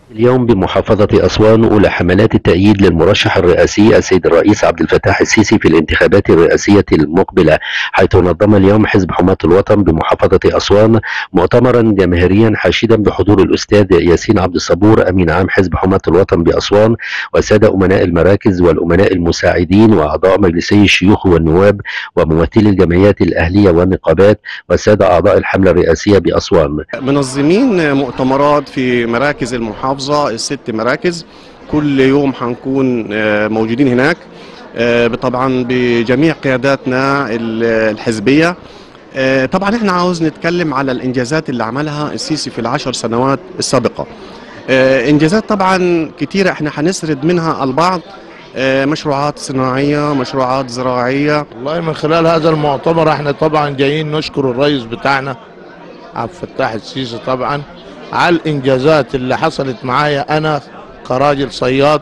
اليوم بمحافظة أسوان أولى حملات التأييد للمرشح الرئاسي السيد الرئيس عبد الفتاح السيسي في الانتخابات الرئاسية المقبلة حيث نظم اليوم حزب حماة الوطن بمحافظة أسوان مؤتمرا جماهيريا حاشدا بحضور الأستاذ ياسين عبد الصبور أمين عام حزب حماة الوطن بأسوان والسادة أمناء المراكز والأمناء المساعدين وأعضاء مجلسي الشيوخ والنواب وممثلي الجمعيات الأهلية والنقابات والسادة أعضاء الحملة الرئاسية بأسوان منظمين مؤتمرات في مراكز المحافظة الست مراكز كل يوم حنكون آه، موجودين هناك آه، طبعا بجميع قياداتنا الحزبية آه، طبعا احنا عاوز نتكلم على الانجازات اللي عملها السيسي في العشر سنوات السابقة انجازات طبعا كتيرة احنا حنسرد منها البعض مشروعات صناعية مشروعات زراعية والله من خلال هذا المؤتمر احنا طبعا جايين نشكر الرئيس بتاعنا عبد الفتاح السيسي طبعا على الانجازات اللي حصلت معايا انا كراجل صياد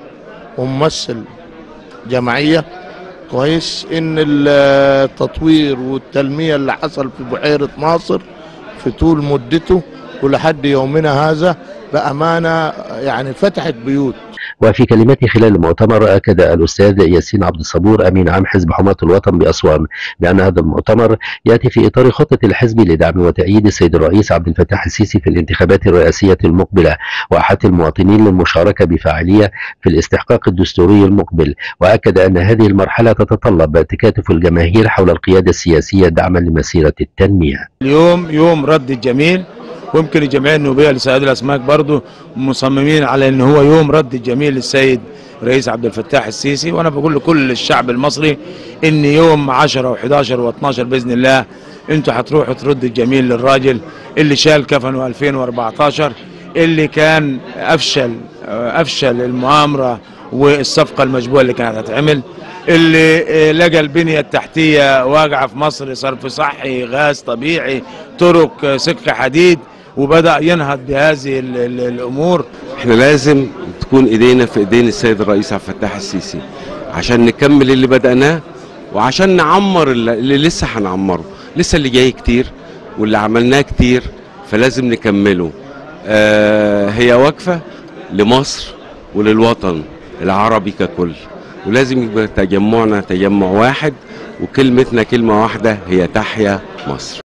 وممثل جمعيه كويس ان التطوير والتنميه اللي حصل في بحيره ناصر في طول مدته ولحد يومنا هذا بامانه يعني فتحت بيوت وفي كلمته خلال المؤتمر أكد الأستاذ ياسين عبد الصبور أمين عام حزب حماة الوطن بأسوان بأن هذا المؤتمر يأتي في إطار خطة الحزب لدعم وتأييد السيد الرئيس عبد الفتاح السيسي في الانتخابات الرئاسية المقبلة وأحث المواطنين للمشاركة بفاعلية في الاستحقاق الدستوري المقبل وأكد أن هذه المرحلة تتطلب تكاتف الجماهير حول القيادة السياسية دعما لمسيرة التنمية اليوم يوم رد الجميل ويمكن الجمعيه النوبيه لصياد الاسماك برضه مصممين على ان هو يوم رد الجميل للسيد رئيس عبد الفتاح السيسي وانا بقول لكل الشعب المصري ان يوم 10 و11 و12 باذن الله انتوا هتروحوا تردوا الجميل للراجل اللي شال كفنه 2014 اللي كان افشل افشل المؤامره والصفقه المجبوره اللي كانت هتتعمل اللي لقى البنيه التحتيه واقعه في مصر صرف صحي غاز طبيعي طرق سكه حديد وبدا ينهض بهذه الامور احنا لازم تكون ايدينا في ايدين السيد الرئيس عبد الفتاح السيسي عشان نكمل اللي بدأناه وعشان نعمر اللي لسه هنعمره لسه اللي جاي كتير واللي عملناه كتير فلازم نكمله آه هي وقفة لمصر وللوطن العربي ككل ولازم يبقى تجمعنا تجمع واحد وكلمتنا كلمة واحدة هي تحيا مصر